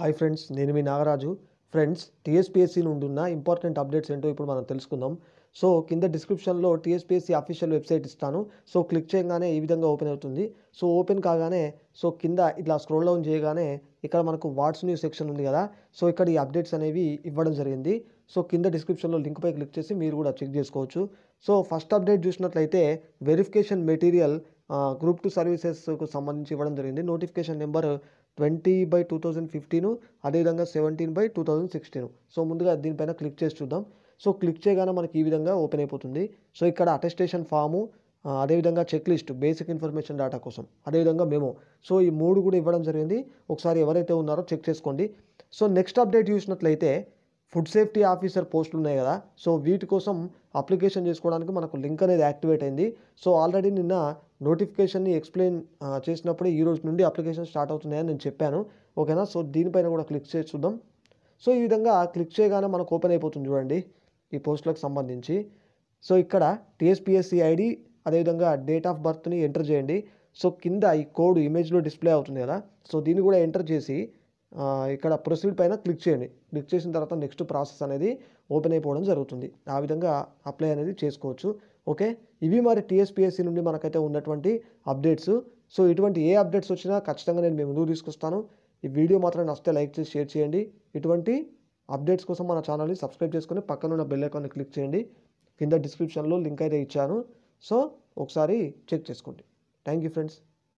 hi friends నేను మీ Nagaraju friends TSPSC నుండి ఉన్న ఇంపార్టెంట్ అప్డేట్స్ ఏంటో ఇప్పుడు మనం తెలుసుకుందాం సో కింద డిస్క్రిప్షన్లో టీఎస్పీఎస్సీ అఫీషియల్ వెబ్సైట్ ఇస్తాను సో క్లిక్ చేయగానే ఈ విధంగా ఓపెన్ అవుతుంది సో ఓపెన్ కాగానే సో కింద ఇట్లా స్క్రోల్ డౌన్ చేయగానే ఇక్కడ మనకు వాట్స్ న్యూస్ సెక్షన్ ఉంది కదా సో ఇక్కడ ఈ అప్డేట్స్ అనేవి ఇవ్వడం జరిగింది సో కింద డిస్క్రిప్షన్లో లింక్పై క్లిక్ చేసి మీరు కూడా చెక్ చేసుకోవచ్చు సో ఫస్ట్ అప్డేట్ చూసినట్లయితే వెరిఫికేషన్ మెటీరియల్ గ్రూప్ టూ సర్వీసెస్కు సంబంధించి ఇవ్వడం జరిగింది notification number twenty by two thousand fifteen అదేవిధంగా seventeen by two thousand sixteen so ముందుగా దీనిపైన క్లిక్ చేసి చూద్దాం సో క్లిక్ చేయగానే మనకి ఈ విధంగా ఓపెన్ అయిపోతుంది సో ఇక్కడ అటెస్టేషన్ ఫాము ఆ, అదేవిధంగా check list basic information data కోసం అదేవిధంగా మెమో సో ఈ మూడు కూడా ఇవ్వడం జరిగింది ఒకసారి ఎవరైతే ఉన్నారో చెక్ చేసుకోండి సో నెక్స్ట్ అప్డేట్ చూసినట్లయితే ఫుడ్ సేఫ్టీ ఆఫీసర్ పోస్టులు ఉన్నాయి కదా సో వీటి కోసం అప్లికేషన్ చేసుకోవడానికి మనకు లింక్ అనేది యాక్టివేట్ అయింది సో ఆల్రెడీ నిన్న నోటిఫికేషన్ని ఎక్స్ప్లెయిన్ ఆ, చేసినప్పుడే ఈ రోజు నుండి అప్లికేషన్ స్టార్ట్ అవుతున్నాయని నేను చెప్పాను ఓకేనా సో దీనిపైన కూడా క్లిక్ చేసి చూద్దాం సో ఈ విధంగా క్లిక్ చేయగానే మనకు ఓపెన్ అయిపోతుంది చూడండి ఈ పోస్టులకు సంబంధించి సో ఇక్కడ టీఎస్పిఎస్సి ఐడి అదేవిధంగా డేట్ ఆఫ్ బర్త్ని ఎంటర్ చేయండి సో కింద ఈ కోడ్ ఇమేజ్లో డిస్ప్లే అవుతుంది కదా సో దీన్ని కూడా ఎంటర్ చేసి ఆ, ఇక్కడ ప్రొసీడ్ పైన క్లిక్ చేయండి క్లిక్ చేసిన తర్వాత నెక్స్ట్ ప్రాసెస్ అనేది ఓపెన్ అయిపోవడం జరుగుతుంది ఆ విధంగా అప్లై అనేది చేసుకోవచ్చు ఓకే ఇవి మరి టీఎస్పిఎస్సి నుండి మనకైతే ఉన్నటువంటి అప్డేట్స్ సో ఇటువంటి ఏ అప్డేట్స్ వచ్చినా ఖచ్చితంగా నేను మీ ముందుకు తీసుకొస్తాను ఈ వీడియో మాత్రం నచ్చితే లైక్ చేసి షేర్ చేయండి ఇటువంటి అప్డేట్స్ కోసం మన ఛానల్ని సబ్స్క్రైబ్ చేసుకొని పక్కన ఉన్న బెల్ ఐకాన్ని క్లిక్ చేయండి కింద డిస్క్రిప్షన్లో లింక్ అయితే ఇచ్చాను సో ఒకసారి చెక్ చేసుకోండి థ్యాంక్ యూ ఫ్రెండ్స్